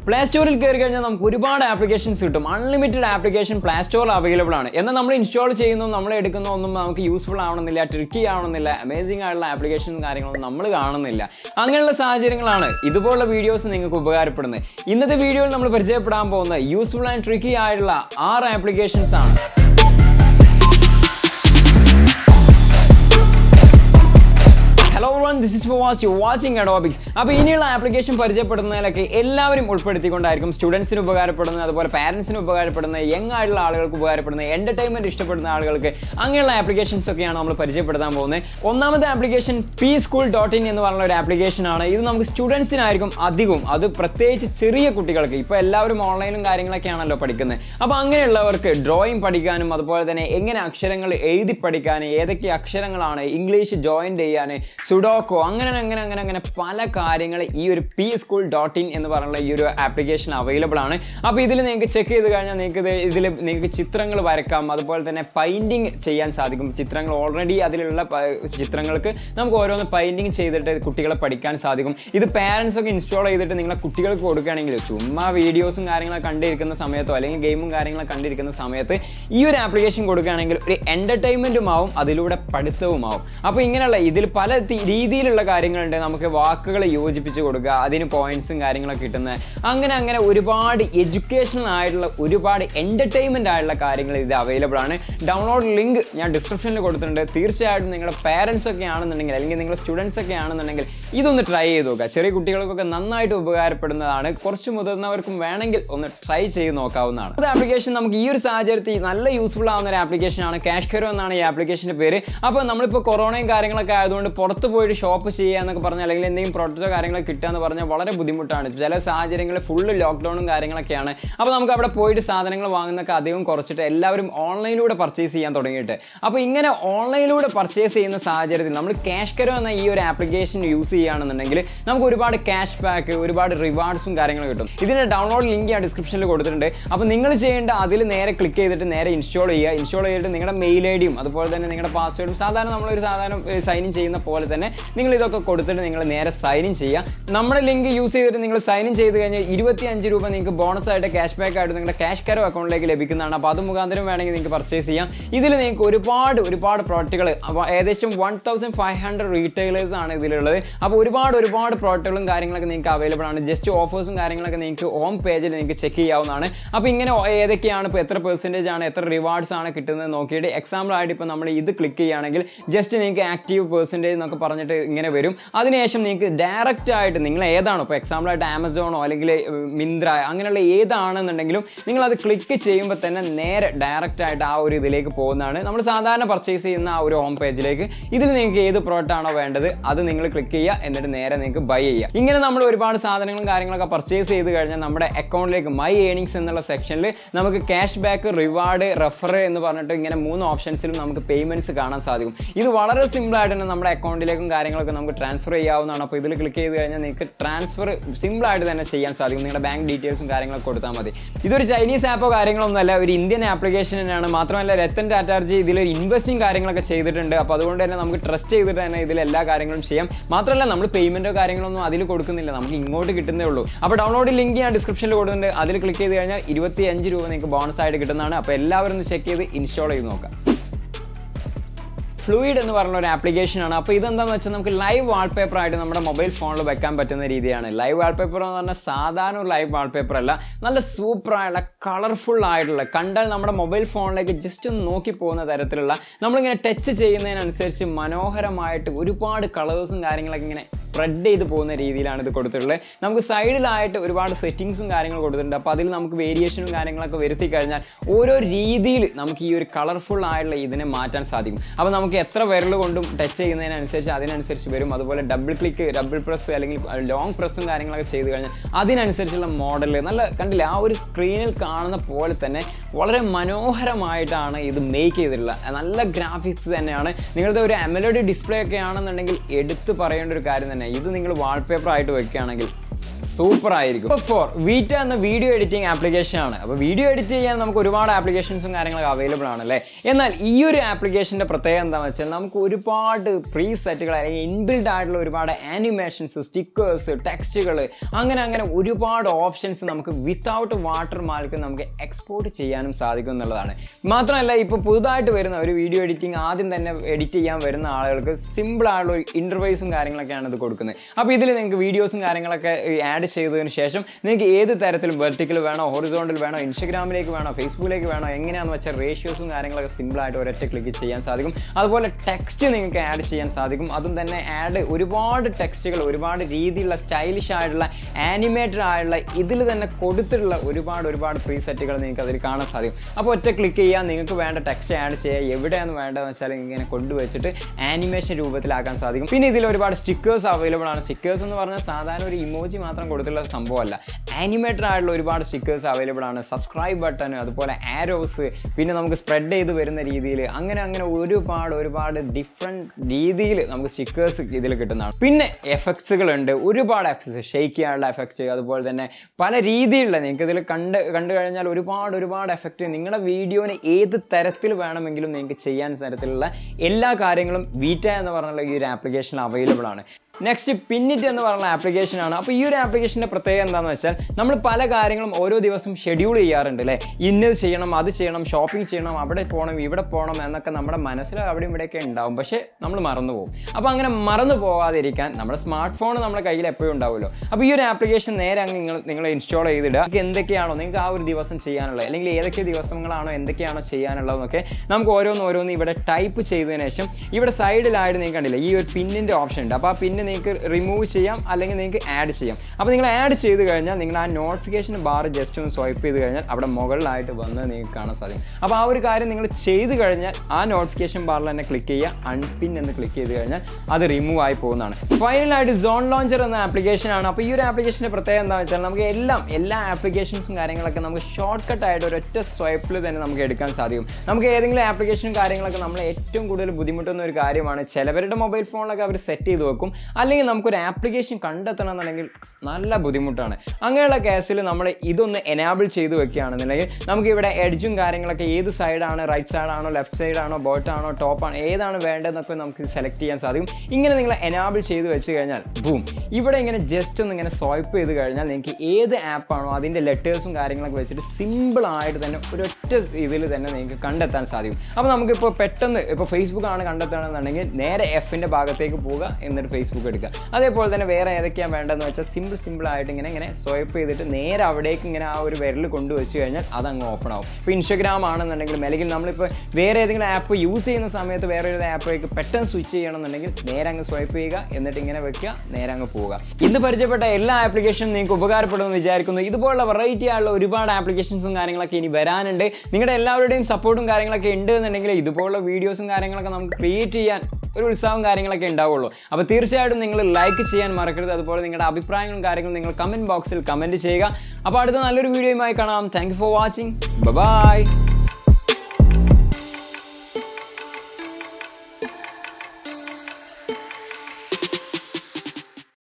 play സ്റ്റോറിൽ കയറി കഴിഞ്ഞാൽ നമുക്ക് ഒരുപാട് ആപ്ലിക്കേഷൻസ് കിട്ടും അൺലിമിറ്റഡ് ആപ്ലിക്കേഷൻ പ്ലേ സ്റ്റോറിൽ അവൈലബിൾ ആണ് എന്നാൽ നമ്മൾ ഇൻസ്റ്റാൾ ചെയ്യുന്നതും നമ്മൾ എടുക്കുന്ന ഒന്നും നമുക്ക് യൂസ്ഫുൾ ആവണമെന്നില്ല ട്രിക്കി ആവണമെന്നില്ല അമേസിംഗ് ആയിട്ടുള്ള ആപ്ലിക്കേഷനും കാര്യങ്ങളൊന്നും നമ്മൾ കാണുന്നില്ല അങ്ങനെയുള്ള സാഹചര്യങ്ങളാണ് ഇതുപോലുള്ള വീഡിയോസ് നിങ്ങൾക്ക് ഉപകാരപ്പെടുന്നത് ഇന്നത്തെ വീഡിയോയിൽ നമ്മൾ പരിചയപ്പെടാൻ പോകുന്ന യൂസ്ഫുൾ ആൻഡ് ട്രിക്കി ആയിട്ടുള്ള ആറ് ആപ്ലിക്കേഷൻസ് ആണ് hello one this is for watch you watching അഡോബിക്സ് അപ്പോൾ ഇനിയുള്ള ആപ്ലിക്കേഷൻ പരിചയപ്പെടുന്നതിലൊക്കെ എല്ലാവരും ഉൾപ്പെടുത്തിക്കൊണ്ടായിരിക്കും സ്റ്റുഡൻസിന് ഉപകാരപ്പെടുന്നത് അതുപോലെ പാരൻസിന് ഉപകാരപ്പെടുന്നത് യങ് ആയിട്ടുള്ള ആളുകൾക്ക് ഉപകാരപ്പെടുന്നത് എൻ്റർടൈൻമെൻറ്റ് ഇഷ്ടപ്പെടുന്ന ആളുകൾക്ക് അങ്ങനെയുള്ള ആപ്ലിക്കേഷൻസ് ഒക്കെയാണ് നമ്മൾ പരിചയപ്പെടുത്താൻ പോകുന്നത് ഒന്നാമത്തെ application P school dot in എന്ന് പറഞ്ഞ ഒരു ആപ്ലിക്കേഷനാണ് ഇത് നമുക്ക് സ്റ്റുഡൻസിനായിരിക്കും അധികവും അത് പ്രത്യേകിച്ച് ചെറിയ കുട്ടികൾക്ക് ഇപ്പോൾ എല്ലാവരും ഓൺലൈനും കാര്യങ്ങളൊക്കെയാണല്ലോ പഠിക്കുന്നത് അപ്പോൾ അങ്ങനെയുള്ളവർക്ക് ഡ്രോയിങ് പഠിക്കാനും അതുപോലെ തന്നെ എങ്ങനെ അക്ഷരങ്ങൾ എഴുതി പഠിക്കാൻ ഏതൊക്കെ അക്ഷരങ്ങളാണ് ഇംഗ്ലീഷ് ജോയിൻ ചെയ്യാൻ സുഡോക്കോ അങ്ങനെ അങ്ങനെ അങ്ങനെ അങ്ങനെ പല കാര്യങ്ങൾ ഈ ഒരു പി സ്കൂൾ ഡോട്ട് ഇൻ എന്ന് പറയുന്ന ഈ ഒരു ആപ്ലിക്കേഷൻ അവൈലബിൾ ആണ് അപ്പോൾ ഇതിൽ നിങ്ങൾക്ക് ചെക്ക് ചെയ്ത് കഴിഞ്ഞാൽ നിങ്ങൾക്ക് ഇത് ഇതിൽ നിങ്ങൾക്ക് ചിത്രങ്ങൾ വരക്കാം അതുപോലെ തന്നെ പൈൻറ്റിങ് ചെയ്യാൻ സാധിക്കും ചിത്രങ്ങൾ ഓൾറെഡി അതിലുള്ള പ- ചിത്രങ്ങൾക്ക് നമുക്ക് ഓരോന്ന് പൈൻറ്റിങ് ചെയ്തിട്ട് കുട്ടികളെ പഠിക്കാൻ സാധിക്കും ഇത് പാരൻസ് ഒക്കെ ഇൻസ്റ്റാൾ ചെയ്തിട്ട് നിങ്ങളെ കുട്ടികൾക്ക് കൊടുക്കുകയാണെങ്കിൽ ചുമ്മാ വീഡിയോസും കാര്യങ്ങളൊക്കെ കണ്ടിരിക്കുന്ന സമയത്തോ അല്ലെങ്കിൽ ഗെയിമും കാര്യങ്ങളൊക്കെ കണ്ടിരിക്കുന്ന സമയത്ത് ഈ ഒരു ആപ്ലിക്കേഷൻ കൊടുക്കുകയാണെങ്കിൽ ഒരു എൻ്റർടൈൻമെൻറ്റും ആവും അതിലൂടെ പഠിത്തവും ആവും അപ്പോൾ ഇങ്ങനെയുള്ള ഇതിൽ പല തി- രീതിയിലുള്ള കാര്യങ്ങളുണ്ട് നമുക്ക് വാക്കുകൾ യോജിപ്പിച്ച് കൊടുക്കുക അതിന് പോയിന്റ്സും കാര്യങ്ങളൊക്കെ കിട്ടുന്നത് അങ്ങനെ അങ്ങനെ ഒരുപാട് എഡ്യൂക്കേഷണൽ ആയിട്ടുള്ള ഒരുപാട് എൻ്റർടൈൻമെൻ്റ് ആയിട്ടുള്ള കാര്യങ്ങൾ ഇത് അവൈലബിൾ ആണ് ഡൗൺലോഡ് ലിങ്ക് ഞാൻ ഡിസ്ക്രിപ്ഷനിൽ കൊടുത്തിട്ടുണ്ട് തീർച്ചയായിട്ടും നിങ്ങളുടെ പാരൻസ് ഒക്കെ ആണെന്നുണ്ടെങ്കിൽ അല്ലെങ്കിൽ നിങ്ങളുടെ സ്റ്റുഡൻസ് ഒക്കെ ആണെന്നുണ്ടെങ്കിൽ ഇതൊന്ന് ട്രൈ ചെയ്ത് നോക്കുക ചെറിയ കുട്ടികൾക്കൊക്കെ നന്നായിട്ട് ഉപകാരപ്പെടുന്നതാണ് കുറച്ച് മുതിർന്നവർക്കും വേണമെങ്കിൽ ഒന്ന് ട്രൈ ചെയ്ത് നോക്കാവുന്നതാണ് അത് ആപ്ലിക്കേഷൻ നമുക്ക് ഈ ഒരു സാഹചര്യത്തിൽ നല്ല യൂസ്ഫുൾ ആവുന്ന ഒരു ആപ്ലിക്കേഷനാണ് ക്യാഷ് കെറോ എന്നാണ് ഈ ആപ്ലിക്കേഷൻ്റെ പേര് അപ്പോൾ നമ്മളിപ്പോൾ കൊറോണയും കാര്യങ്ങളൊക്കെ ആയതുകൊണ്ട് പുറത്ത് പോയിട്ട് ഷോപ്പ് ചെയ്യുക എന്നൊക്കെ പറഞ്ഞാൽ അല്ലെങ്കിൽ എന്തെങ്കിലും പ്രൊഡക്റ്റോ കാര്യങ്ങളൊക്കെ കിട്ടുക എന്ന് പറഞ്ഞാൽ വളരെ ബുദ്ധിമുട്ടാണ് ചില സാഹചര്യങ്ങളിൽ ഫുള്ള് ലോക്ക്ഡൗണും കാര്യങ്ങളൊക്കെയാണ് അപ്പോൾ നമുക്ക് അവിടെ പോയിട്ട് സാധനങ്ങൾ വാങ്ങുന്നൊക്കെ അധികം കുറച്ചിട്ട് എല്ലാവരും ഓൺലൈനിലൂടെ പർച്ചേസ് ചെയ്യാൻ തുടങ്ങിയിട്ട് അപ്പോൾ ഇങ്ങനെ ഓൺലൈനിലൂടെ പർച്ചേസ് ചെയ്യുന്ന സാഹചര്യത്തിൽ നമ്മൾ ക്യാഷ് കരോ എന്ന ഈ ഒരു ആപ്ലിക്കേഷൻ യൂസ് ചെയ്യുകയാണെന്നുണ്ടെങ്കിൽ നമുക്ക് ഒരുപാട് ക്യാഷ് ബാക്ക് ഒരുപാട് റിവാർഡ്സും കാര്യങ്ങളും കിട്ടും ഇതിൻ്റെ ഡൗൺലോഡ് ലിങ്ക് ഞാൻ ഡിസ്ക്രിപ്ഷനിൽ കൊടുത്തിട്ടുണ്ട് അപ്പോൾ നിങ്ങൾ ചെയ്യേണ്ട അതിൽ നേരെ ക്ലിക്ക് ചെയ്തിട്ട് നേരെ ഇൻസ്റ്റാൾ ചെയ്യുക ഇൻസ്റ്റാൾ ചെയ്തിട്ട് നിങ്ങളുടെ മെയിൽ ഐ ഡിയും അതുപോലെ തന്നെ നിങ്ങളുടെ പാസ്വേഡും സാധാരണ നമ്മളൊരു സാധാരണ സൈൻ ഇൻ ചെയ്യുന്ന പോലെ തന്നെ നിങ്ങൾ ഇതൊക്കെ കൊടുത്തിട്ട് നിങ്ങൾ നേരെ സൈൻ ഇൻ ചെയ്യുക നമ്മുടെ ലിങ്ക് യൂസ് ചെയ്തിട്ട് നിങ്ങൾ സൈൻ ഇൻ ചെയ്ത് കഴിഞ്ഞാൽ ഇരുപത്തി അഞ്ച് രൂപ നിങ്ങൾക്ക് ബോണസ് ആയിട്ട് ക്യാഷ് ബാക്ക് ആയിട്ട് നിങ്ങളുടെ ക്യാഷ് കരോ അക്കൗണ്ടിലേക്ക് ലഭിക്കുന്നതാണ് അപ്പോൾ അത് മുഖാന്തരം വേണമെങ്കിൽ നിങ്ങൾക്ക് പർച്ചേസ് ചെയ്യാം ഇതിൽ നിങ്ങൾക്ക് ഒരുപാട് ഒരുപാട് പ്രോഡക്റ്റുകൾ ഏകദേശം one thousand five hundred retailers ആണ് ഇതിലുള്ളത് അപ്പോൾ ഒരുപാട് ഒരുപാട് പ്രോഡക്റ്റുകളും കാര്യങ്ങളൊക്കെ നിങ്ങൾക്ക് അവൈലബിൾ ആണ് ജസ്റ്റ് ഓഫേഴ്സും കാര്യങ്ങളൊക്കെ നിങ്ങൾക്ക് ഹോം പേജിൽ നിങ്ങൾക്ക് ചെക്ക് ചെയ്യാവുന്നതാണ് അപ്പോൾ ഇങ്ങനെ ഏതൊക്കെയാണ് ഇപ്പോൾ എത്ര പെർസെൻറ്റേജ് ആണ് എത്ര റിവാർഡ്സ് ആണ് കിട്ടുന്നത് നോക്കിയിട്ട് എക്സാമ്പിൾ ആയിട്ട് ഇപ്പോൾ നമ്മൾ ഇത് ക്ലിക്ക് ചെയ്യുകയാണെങ്കിൽ ജസ്റ്റ് നിങ്ങൾക്ക് ആക്റ്റീവ് പെർസെൻറ്റേജ് എന്നൊക്കെ പറഞ്ഞിട്ട് ഇങ്ങനെ വരും അതിനുശേഷം നിങ്ങൾക്ക് ഡയറക്റ്റ് ആയിട്ട് നിങ്ങൾ ഏതാണോ ഇപ്പോൾ എക്സാമ്പിൾ ആയിട്ട് ആമസോണോ അല്ലെങ്കിൽ മിന്ത്ര അങ്ങനെയുള്ള ഏതാണെന്നുണ്ടെങ്കിലും നിങ്ങൾ അത് ക്ലിക്ക് ചെയ്യുമ്പോൾ തന്നെ നേരെ ഡയറക്റ്റ് ആയിട്ട് ആ ഒരു ഇതിലേക്ക് പോകുന്നതാണ് നമ്മൾ സാധാരണ പർച്ചേസ് ചെയ്യുന്ന ആ ഒരു ഹോം പേജിലേക്ക് ഇതിൽ നിങ്ങൾക്ക് ഏത് പ്രോഡക്റ്റ് ആണോ വേണ്ടത് അത് നിങ്ങൾ ക്ലിക്ക് ചെയ്യുക എന്നിട്ട് നേരെ നിങ്ങൾക്ക് ബൈ ചെയ്യുക ഇങ്ങനെ നമ്മൾ ഒരുപാട് സാധനങ്ങളും കാര്യങ്ങളൊക്കെ പർച്ചേസ് ചെയ്ത് കഴിഞ്ഞാൽ നമ്മുടെ അക്കൗണ്ടിലേക്ക് മൈ ഏണിങ്സ് എന്നുള്ള സെക്ഷനിൽ നമുക്ക് ക്യാഷ് ബാക്ക് റിവാർഡ് റെഫർ എന്ന് പറഞ്ഞിട്ട് ഇങ്ങനെ മൂന്ന് ഓപ്ഷൻസിലും നമുക്ക് പേയ്മെൻറ്റ്സ് കാണാൻ സാധിക്കും ഇത് വളരെ സിമ്പിൾ ആയിട്ട് തന്നെ നമ്മുടെ അക്കൗണ്ടിലേക്കും കാര്യങ്ങളൊക്കെ നമുക്ക് ട്രാൻസ്ഫർ ചെയ്യാവുന്നതാണ് അപ്പോൾ ഇതിൽ ക്ലിക്ക് ചെയ്ത് കഴിഞ്ഞാൽ നിങ്ങൾക്ക് ട്രാൻസ്ഫർ സിമ്പിൾ ആയിട്ട് തന്നെ ചെയ്യാൻ സാധിക്കും നിങ്ങളുടെ ബാങ്ക് ഡീറ്റെയിൽസും കാര്യങ്ങളൊക്കെ കൊടുത്താൽ മതി ഇതൊരു ചൈനീസ് ആപ്പോ കാര്യങ്ങളൊന്നും അല്ല ഒരു ഇന്ത്യൻ ആപ്ലിക്കേഷൻ തന്നെയാണ് മാത്രമല്ല രത്തൻ ടാറ്റാർജി ഇതിലൊരു ഇൻവെസ്റ്റിംഗ് കാര്യങ്ങളൊക്കെ ചെയ്തിട്ടുണ്ട് അപ്പോൾ അതുകൊണ്ട് തന്നെ നമുക്ക് ട്രസ്റ്റ് ചെയ്തിട്ട് തന്നെ ഇതിൽ എല്ലാ കാര്യങ്ങളും ചെയ്യാം മാത്രമല്ല നമ്മൾ പേയ്മെൻറ്റോ കാര്യങ്ങളൊന്നും അതിൽ കൊടുക്കുന്നില്ല നമുക്ക് ഇങ്ങോട്ട് കിട്ടുന്നേ ഉള്ളൂ അപ്പോൾ ഡൗൺലോഡ് ലിങ്ക് ഞാൻ ഡിസ്ക്രിപ്ഷനിൽ കൊടുത്തിട്ടുണ്ട് അതിൽ ക്ലിക്ക് ചെയ്ത് കഴിഞ്ഞാൽ ഇരുപത്തി അഞ്ച് രൂപ നിങ്ങൾക്ക് ബോണസ് ആയിട്ട് കിട്ടുന്നതാണ് അപ്പോൾ എല്ലാവരും ഒന്ന് ചെക്ക് ചെയ്ത് ഇൻസ്റ്റാൾ ചെയ്ത് നോക്കാം ഫ്ലൂയിഡ് എന്ന് പറഞ്ഞ ഒരു ആപ്ലിക്കേഷനാണ് അപ്പോൾ ഇതെന്താണെന്ന് വെച്ചാൽ നമുക്ക് ലൈവ് വാൾപേപ്പർ ആയിട്ട് നമ്മുടെ മൊബൈൽ ഫോണിൽ വെക്കാൻ പറ്റുന്ന രീതിയാണ് ലൈവ് വാൾപേപ്പർ എന്ന് പറഞ്ഞാൽ സാധാരണ ഒരു ലൈവ് വാൾപേപ്പർ അല്ല നല്ല സൂപ്പറായുള്ള കളർഫുൾ ആയിട്ടുള്ള കണ്ടാൽ നമ്മുടെ മൊബൈൽ ഫോണിലേക്ക് ജസ്റ്റ് ഒന്ന് നോക്കി പോകുന്ന തരത്തിലുള്ള നമ്മളിങ്ങനെ ടച്ച് ചെയ്യുന്നതിനനുസരിച്ച് മനോഹരമായിട്ട് ഒരുപാട് കളേഴ്സും കാര്യങ്ങളൊക്കെ ഇങ്ങനെ സ്പ്രെഡ് ചെയ്ത് പോകുന്ന രീതിയിലാണ് ഇത് കൊടുത്തിട്ടുള്ളത് നമുക്ക് സൈഡിലായിട്ട് ഒരുപാട് സെറ്റിങ്സും കാര്യങ്ങളും കൊടുത്തിട്ടുണ്ട് അപ്പോൾ അതിൽ നമുക്ക് വേരിയേഷനും കാര്യങ്ങളൊക്കെ വരുത്തി കഴിഞ്ഞാൽ ഓരോ രീതിയിൽ നമുക്ക് ഈ ഒരു കളർഫുൾ ആയിട്ടുള്ള ഇതിനെ മാറ്റാൻ സാധിക്കും അപ്പോൾ നമുക്ക് എത്ര വിരൽ കൊണ്ടും ടച്ച് ചെയ്യുന്നതിനനുസരിച്ച് അതിനനുസരിച്ച് വരും അതുപോലെ ഡബിൾ ക്ലിക്ക് ഡബിൾ പ്രസ് അല്ലെങ്കിൽ ലോങ് പ്രസ്സും കാര്യങ്ങളൊക്കെ ചെയ്ത് കഴിഞ്ഞാൽ അതിനനുസരിച്ചുള്ള മോഡൽ നല്ല കണ്ടില്ലേ ആ ഒരു സ്ക്രീനിൽ കാണുന്ന പോലെ തന്നെ വളരെ മനോഹരമായിട്ടാണ് ഇത് മേക്ക് ചെയ്തിട്ടുള്ളത് നല്ല ഗ്രാഫിക്സ് തന്നെയാണ് നിങ്ങളുടെ ഒരു അമലോഡ് ഡിസ്പ്ലേ ഒക്കെ ആണെന്നുണ്ടെങ്കിൽ എടുത്തു പറയേണ്ട ഒരു കാര്യം തന്നെ ഇത് നിങ്ങൾ വാൾപേപ്പർ ആയിട്ട് വെക്കുകയാണെങ്കിൽ സൂപ്പർ ആയിരിക്കും ഫോർ വീറ്റ എന്ന വീഡിയോ എഡിറ്റിംഗ് ആപ്ലിക്കേഷൻ ആണ് അപ്പോൾ വീഡിയോ എഡിറ്റ് ചെയ്യാൻ നമുക്ക് ഒരുപാട് ആപ്ലിക്കേഷൻസും കാര്യങ്ങളൊക്കെ അവൈലബിൾ ആണല്ലേ എന്നാൽ ഈ ഒരു ആപ്ലിക്കേഷൻ്റെ പ്രത്യേകത എന്താണെന്ന് വെച്ചാൽ നമുക്ക് ഒരുപാട് പ്രീ സെറ്റുകൾ അല്ലെങ്കിൽ ഇൻബിൽഡ് ആയിട്ടുള്ള ഒരുപാട് ആനിമേഷൻസ് സ്റ്റിക്കേഴ്സ് ടെക്സ്റ്റുകൾ അങ്ങനെ അങ്ങനെ ഒരുപാട് ഓപ്ഷൻസ് നമുക്ക് വിത്തൗട്ട് വാട്ടർ മാർക്ക് നമുക്ക് എക്സ്പോർട്ട് ചെയ്യാനും സാധിക്കും എന്നുള്ളതാണ് മാത്രമല്ല ഇപ്പോൾ പുതുതായിട്ട് വരുന്ന ഒരു വീഡിയോ എഡിറ്റിംഗ് ആദ്യം തന്നെ എഡിറ്റ് ചെയ്യാൻ വരുന്ന ആളുകൾക്ക് സിമ്പിൾ ആയിട്ടുള്ള ഒരു ഇൻ്റർവൈസും കാര്യങ്ങളൊക്കെയാണ് ഇത് കൊടുക്കുന്നത് അപ്പോൾ ഇതിൽ നിങ്ങൾക്ക് വീഡിയോസും കാര്യങ്ങളൊക്കെ ആഡ് ചെയ്തതിന് ശേഷം നിങ്ങൾക്ക് ഏത് തരത്തിലും വെർട്ടിക്കൽ വേണോ ഹൊറിസോണ്ടൽ വേണോ ഇൻസ്റ്റഗ്രാമിലേക്ക് വേണോ ഫേസ്ബുക്കിലേക്ക് വേണോ എങ്ങനെയാണെന്ന് വെച്ചാൽ റേഷ്യോസും കാര്യങ്ങളൊക്കെ സിമ്പിളായിട്ട് ഒരൊറ്റ ക്ലിക്ക് ചെയ്യാൻ സാധിക്കും അതുപോലെ ടെക്സ്റ്റ് നിങ്ങൾക്ക് ആഡ് ചെയ്യാൻ സാധിക്കും അതും തന്നെ ആഡ് ഒരുപാട് ടെക്സ്റ്റുകൾ ഒരുപാട് രീതിയിലുള്ള സ്റ്റൈലിഷ് ആയിട്ടുള്ള ആനിമേറ്റഡ് ആയിട്ടുള്ള ഇതിൽ തന്നെ കൊടുത്തിട്ടുള്ള ഒരുപാട് ഒരുപാട് പ്രീ സെറ്റുകൾ നിങ്ങൾക്ക് അതിൽ കാണാൻ സാധിക്കും അപ്പോൾ ഒറ്റ ക്ലിക്ക് ചെയ്യാൻ നിങ്ങൾക്ക് വേണ്ട ടെക്സ്റ്റ് ആഡ് ചെയ്യുക എവിടെയാണ് വേണ്ടതെന്ന് വെച്ചാൽ ഇങ്ങനെ കൊണ്ടുവച്ചിട്ട് ആനിമേഷൻ രൂപത്തിലാക്കാൻ സാധിക്കും പിന്നെ ഇതിൽ ഒരുപാട് സ്റ്റിക്കേഴ്സ് അവൈലബിൾ ആണ് സ്റ്റിക്കേഴ്സ് എന്ന് പറഞ്ഞാൽ സാധാരണ ഒരു ഇമോജി മാത്രം കൊടുത്തുള്ള സംഭവമല്ല ആനിമേറ്റഡ് ആയിട്ടുള്ള ഒരുപാട് സ്റ്റിക്കേഴ്സ് അവൈലബിൾ ആണ് സബ്സ്ക്രൈബ് ബട്ടൺ അതുപോലെ ആരോസ് പിന്നെ നമുക്ക് സ്പ്രെഡ് ചെയ്ത് വരുന്ന രീതിയിൽ അങ്ങനെ അങ്ങനെ ഒരുപാട് ഒരുപാട് ഡിഫറെൻറ്റ് രീതിയിൽ നമുക്ക് സ്റ്റിക്കേഴ്സ് ഇതിൽ കിട്ടുന്നതാണ് പിന്നെ എഫക്ട്സുകൾ ഉണ്ട് ഒരുപാട് എഫക്ട്സ് ഷെയ്ക്ക് ചെയ്യാനുള്ള എഫക്റ്റ് അതുപോലെ തന്നെ പല രീതിയിലുള്ള നിങ്ങൾക്ക് ഇതിൽ കണ്ട് കണ്ടു കഴിഞ്ഞാൽ ഒരുപാട് ഒരുപാട് എഫക്റ്റ് നിങ്ങളുടെ വീഡിയോന് ഏത് തരത്തിൽ വേണമെങ്കിലും നിങ്ങൾക്ക് ചെയ്യാൻ തരത്തിലുള്ള എല്ലാ കാര്യങ്ങളും വീറ്റ എന്ന് പറഞ്ഞുള്ള ഈ ഒരു ആപ്ലിക്കേഷൻ അവൈലബിൾ ആണ് നെക്സ്റ്റ് പിന്നിറ്റ് എന്ന് പറയുന്ന ആപ്ലിക്കേഷനാണ് അപ്പോൾ ഈ ഒരു ആപ്ലിക്കേഷൻ്റെ പ്രത്യേകത എന്താണെന്ന് വെച്ചാൽ നമ്മൾ പല കാര്യങ്ങളും ഓരോ ദിവസം ഷെഡ്യൂൾ ചെയ്യാറുണ്ട് അല്ലേ ഇന്നത് ചെയ്യണം അത് ചെയ്യണം ഷോപ്പിംഗ് ചെയ്യണം അവിടെ പോകണം ഇവിടെ പോകണം എന്നൊക്കെ നമ്മുടെ മനസ്സിൽ അവിടെ ഇവിടെയൊക്കെ ഉണ്ടാവും പക്ഷേ നമ്മൾ മറന്നു പോകും അപ്പോൾ അങ്ങനെ മറന്നു പോകാതിരിക്കാൻ നമ്മുടെ സ്മാർട്ട് ഫോൺ നമ്മുടെ കയ്യിൽ എപ്പോഴും ഉണ്ടാവുമല്ലോ അപ്പോൾ ഈ ഒരു ആപ്ലിക്കേഷൻ നേരെ അങ്ങ് നിങ്ങൾ നിങ്ങൾ ഇൻസ്റ്റാൾ ചെയ്തിടുക നിങ്ങൾക്ക് എന്തൊക്കെയാണോ നിങ്ങൾക്ക് ആ ഒരു ദിവസം ചെയ്യാനുള്ളത് അല്ലെങ്കിൽ ഏതൊക്കെ ദിവസങ്ങളാണോ എന്തൊക്കെയാണോ ചെയ്യാനുള്ളതെന്നൊക്കെ നമുക്ക് ഓരോന്ന് ഓരോന്ന് ഇവിടെ ടൈപ്പ് ചെയ്തതിന് ശേഷം ഇവിടെ സൈഡിലായിട്ട് നിങ്ങൾക്ക് കണ്ടില്ല ഈ ഒരു പിന്നിൻ്റെ ഓപ്ഷൻ ഉണ്ട് അപ്പോൾ ആ പിന്ന് നിങ്ങൾക്ക് റിമൂവ് ചെയ്യാം അല്ലെങ്കിൽ നിങ്ങൾക്ക് ആഡ് ചെയ്യാം അപ്പോൾ നിങ്ങൾ ആഡ് ചെയ്ത് കഴിഞ്ഞാൽ നിങ്ങൾ ആ നോട്ടിഫിക്കേഷൻ ബാർ ജസ്റ്റ് ഒന്ന് സ്വൈപ്പ് ചെയ്ത് കഴിഞ്ഞാൽ അവിടെ മുകളിലായിട്ട് വന്ന് നിങ്ങൾക്ക് കാണാൻ സാധിക്കും അപ്പോൾ ആ ഒരു കാര്യം നിങ്ങൾ ചെയ്ത് കഴിഞ്ഞാൽ ആ നോട്ടിഫിക്കേഷൻ ബാറിൽ തന്നെ ക്ലിക്ക് ചെയ്യുക അൺപിൻ എന്ന് ക്ലിക്ക് ചെയ്ത് കഴിഞ്ഞാൽ അത് റിമൂവ് ആയി പോകുന്നതാണ് ഫൈനലായിട്ട് സോൺ ലോഞ്ചർ എന്ന ആപ്ലിക്കേഷൻ ആണ് അപ്പോൾ ഈ ഒരു ആപ്ലിക്കേഷൻ്റെ പ്രത്യേകത എന്താണെന്ന് വെച്ചാൽ നമുക്ക് എല്ലാം എല്ലാ ആപ്ലിക്കേഷൻസും കാര്യങ്ങളൊക്കെ നമുക്ക് ഷോർട്ട് കട്ട് ആയിട്ട് ഒരൊറ്റ സ്വൈപ്പിൽ തന്നെ നമുക്ക് എടുക്കാൻ സാധിക്കും നമുക്ക് ഏതെങ്കിലും ആപ്ലിക്കേഷനും കാര്യങ്ങളൊക്കെ നമ്മൾ ഏറ്റവും കൂടുതൽ ബുദ്ധിമുട്ടുന്ന ഒരു കാര്യമാണ് ചിലവരുടെ മൊബൈൽ ഫോണിലൊക്കെ അവർ സെറ്റ് ചെയ്ത് വെക്കും അല്ലെങ്കിൽ നമുക്കൊരു ആപ്ലിക്കേഷൻ കണ്ടെത്തണം എന്നുണ്ടെങ്കിൽ നല്ല ബുദ്ധിമുട്ടാണ് അങ്ങനെയുള്ള കേസിൽ നമ്മൾ ഇതൊന്ന് എനാബിൾ ചെയ്ത് വെക്കുകയാണെന്നുണ്ടെങ്കിൽ നമുക്ക് ഇവിടെ എഡ്ജും കാര്യങ്ങളൊക്കെ ഏത് സൈഡാണ് റൈറ്റ് സൈഡാണോ ലെഫ്റ്റ് സൈഡാണോ ബോട്ടാണോ ടോപ്പാണോ ഏതാണ് വേണ്ടതെന്നൊക്കെ നമുക്ക് സെലക്ട് ചെയ്യാൻ സാധിക്കും ഇങ്ങനെ നിങ്ങൾ എനാബിൾ ചെയ്ത് വെച്ച് കഴിഞ്ഞാൽ ബൂം ഇവിടെ ഇങ്ങനെ ജസ്റ്റ് ഒന്ന് ഇങ്ങനെ സ്വൈപ്പ് ചെയ്ത് കഴിഞ്ഞാൽ നിങ്ങൾക്ക് ഏത് ആപ്പാണോ അതിൻ്റെ ലെറ്റേഴ്സും കാര്യങ്ങളൊക്കെ വെച്ചിട്ട് സിമ്പിളായിട്ട് തന്നെ ഒരൊറ്റ ഇതിൽ തന്നെ നിങ്ങൾക്ക് കണ്ടെത്താൻ സാധിക്കും അപ്പോൾ നമുക്കിപ്പോൾ പെട്ടെന്ന് ഇപ്പോൾ ഫേസ്ബുക്ക് ആണ് കണ്ടെത്തണമെന്നുണ്ടെങ്കിൽ നേരെ എഫിൻ്റെ ഭാഗത്തേക്ക് പോവുക എന്നിട്ട് ഫേസ്ബുക്ക് എടുക്കുക അതേപോലെ തന്നെ വേറെ ഏതൊക്കെയാണ് വേണ്ടതെന്ന് വെച്ചാൽ സിമ്പിൾ സിമ്പിൾ ആയിട്ട് ഇങ്ങനെ ഇങ്ങനെ സ്വൈപ്പ് ചെയ്തിട്ട് നേരെ അവിടേക്ക് ഇങ്ങനെ ആ ഒരു വിരൽ കൊണ്ടുവച്ച് കഴിഞ്ഞാൽ അത് അങ്ങ് ഓപ്പൺ ആവും ഇപ്പോൾ ഇൻസ്റ്റഗ്രാം ആണെന്നുണ്ടെങ്കിലും അല്ലെങ്കിൽ നമ്മളിപ്പോൾ വേറെ ഏതെങ്കിലും ആപ്പ് യൂസ് ചെയ്യുന്ന സമയത്ത് വേറെ ഒരു ആപ്പിലേക്ക് പെട്ടെന്ന് സ്വിച്ച് ചെയ്യണമെന്നുണ്ടെങ്കിൽ നേരെ അങ്ങ് സ്വൈപ്പ് ചെയ്യുക എന്നിട്ട് ഇങ്ങനെ വെക്കുക നേരെ അങ്ങ് പോവുക ഇന്ന് പരിചയപ്പെട്ട എല്ലാ ആപ്ലിക്കേഷനും നിങ്ങൾക്ക് ഉപകാരപ്പെടുമെന്ന് വിചാരിക്കുന്നു ഇതുപോലുള്ള വെറൈറ്റി ആയുള്ള ഒരുപാട് ആപ്ലിക്കേഷൻസും കാര്യങ്ങളൊക്കെ ഇനി വരാനുണ്ട് നിങ്ങളുടെ എല്ലാവരുടെയും സപ്പോർട്ടും കാര്യങ്ങളൊക്കെ ഉണ്ട് എന്നുണ്ടെങ്കിൽ ഇതുപോലുള്ള വീഡിയോസും കാര്യങ്ങളൊക്കെ നമുക്ക് ക്രിയേറ്റ് ചെയ്യാൻ ഒരു ഉത്സാഹവും കാര്യങ്ങളൊക്കെ ഉണ്ടാവുള്ളൂ അപ്പോൾ തീർച്ചയായിട്ടും നിങ്ങൾ ലൈക്ക് ചെയ്യാൻ മറക്കരുത് അതുപോലെ നിങ്ങളുടെ അഭിപ്രായങ്ങളും കാര്യങ്ങളും നിങ്ങൾ കമൻറ്റ് ബോക്സിൽ കമൻറ്റ് ചെയ്യുക അപ്പോൾ അടുത്ത നല്ലൊരു വീഡിയോയുമായി കാണാം thank you for watching by